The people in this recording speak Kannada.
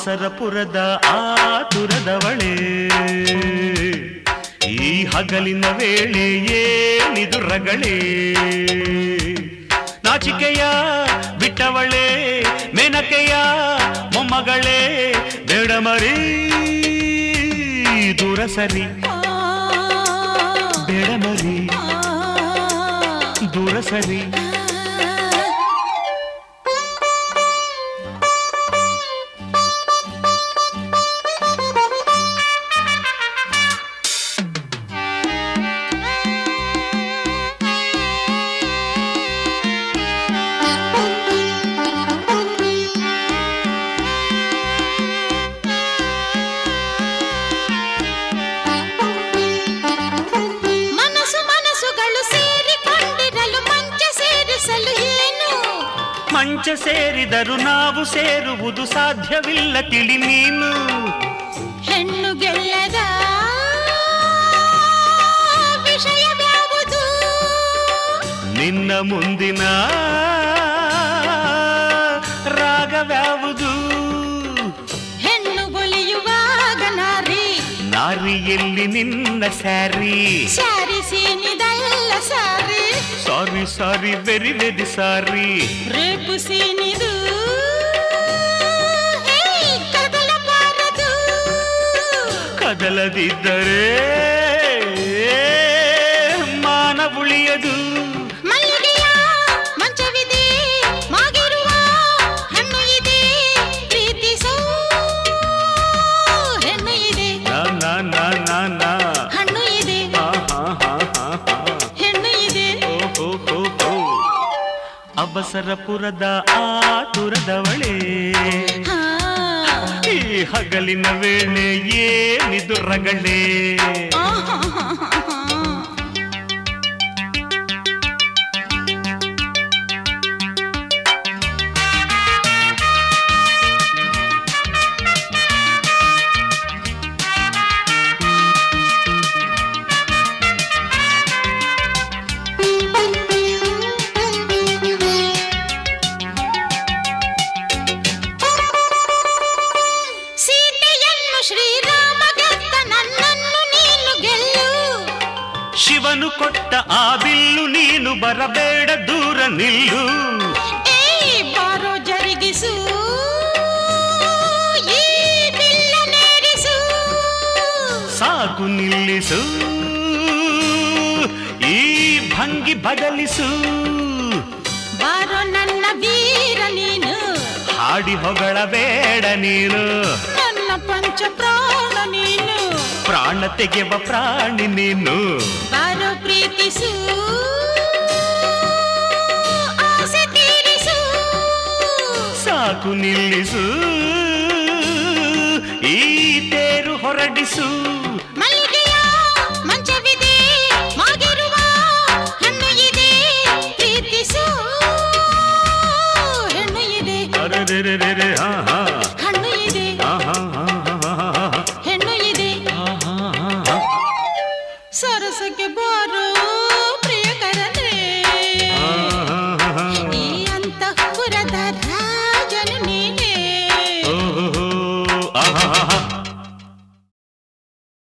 ಅವಸರಪುರದ ಆತುರದವಳೇ ಈ ಹಗಲಿನ ವೇಳೆ ಏನಿದು ರಗಳೇ ನಾಚಿಕೆಯ ಬಿಟ್ಟವಳೇ ಮೇನಕೆಯ ಮೊಮ್ಮಗಳೇ ಬೇಡ ಮರಿ ದೂರ ಸರಿ ಬೇಡ ಮರಿ ದೂರ ಸರಿ ಮನಸ್ಸು ಮನಸ್ಸುಗಳು ಸೇರಿಕೊಂಡಿರಲು ಮಂಚ ಸೇರಿಸಲು ಏನು ಮಂಚ ಸೇರಿದರು ನಾವು ಸೇರುವುದು ಸಾಧ್ಯವಿಲ್ಲ ತಿಳಿ ನೀನು ಹೆಣ್ಣು ಗೆಲ್ಲದ ವಿಷಯವ್ಯಾವುದು ನಿನ್ನ ಮುಂದಿನ ರಾಗವ್ಯಾವುದು ಹೆಣ್ಣು ಒಲಿಯುವಾಗ ನಾರಿ ನಾರಿಯಲ್ಲಿ ನಿನ್ನ ಸ್ಯಾರಿ ಸಾರಿ ಸೀನಿದಲ್ಲ sorry sorry sorry very very sorry rape ಸೀನಿದು ಹೇ, ಕದಲಬಾರದು ಕದಲದಿದ್ದರೆ ಮಾನ ಉಳಿಯದು ಮಲ್ಲಿಗೆಯ ಮಂಚವಿದೆ ಮಾಗಿರುವ ಹಣ್ಣು ಇದೆ ಪ್ರೀತಿಸೋ ಹೆಣ್ಣು ಇದೆ ನಾ ನಾ ನಾ ನಾ ನಾ ಹಣ್ಣು ಇದೆ ಹಾ ಹಾ ಹಾ ಹಾ ಹಾ ಹೆಣ್ಣು ಇದೆ ಓ ಹೋ ಹೋ ಹೋ ಅವಸರಪುರದ ಆತುರದವಳೇ ಹಾ, ಈ ಹಗಲಿನ ವೇಳೆ ಏನಿದು ರಗಳೇ ಆಹಾಹಾಹಾ. ಸೀತೆಯನ್ನು ಶ್ರೀರಾಮ ಗೆದ್ದ ನನ್ನನ್ನು ನೀನು ಗೆಲ್ಲು ಶಿವನು ಕೊಟ್ಟ ಆ ಬಿಲ್ಲು ನೀನು ಬರಬೇಡ ದೂರ ನಿಲ್ಲು ಏ ಬಾರೋ ಜರುಗಿಸು ಈ ಬಿಲ್ಲನೇರಿಸು ಸಾಕು ನಿಲ್ಲಿಸು ಈ ಭಂಗಿ ಬದಲಿಸು ಬಾರೋ ನನ್ನ ವೀರ ನೀನು ಹಾಡಿ ಹೊಗಳಬೇಡ ನೀನು ನನ್ನ ಪಂಚ ಪ್ರಾಣ ನೀನು ಪ್ರಾಣ ತೆಗೆವ ಪ್ರಾಣಿ ನೀನು ಬಾರೋ ಪ್ರೀತಿಸು ಆಸೆ ತೀರಿಸು ಸಾಕು ನಿಲ್ಲಿಸು ಈ ತೇರು ಹೊರಡಿಸು ಮಲ್ಲಿಗೆಯ ಮಂಚವಿದೆ ಮಾಗಿರುವ ಹಣ್ಣು ಇದೆ ಪ್ರೀತಿಸು ಹೆಣ್ಣು ಇದೆ ಅರೆರೆರೆರೆ, ಹಾ ಹಾ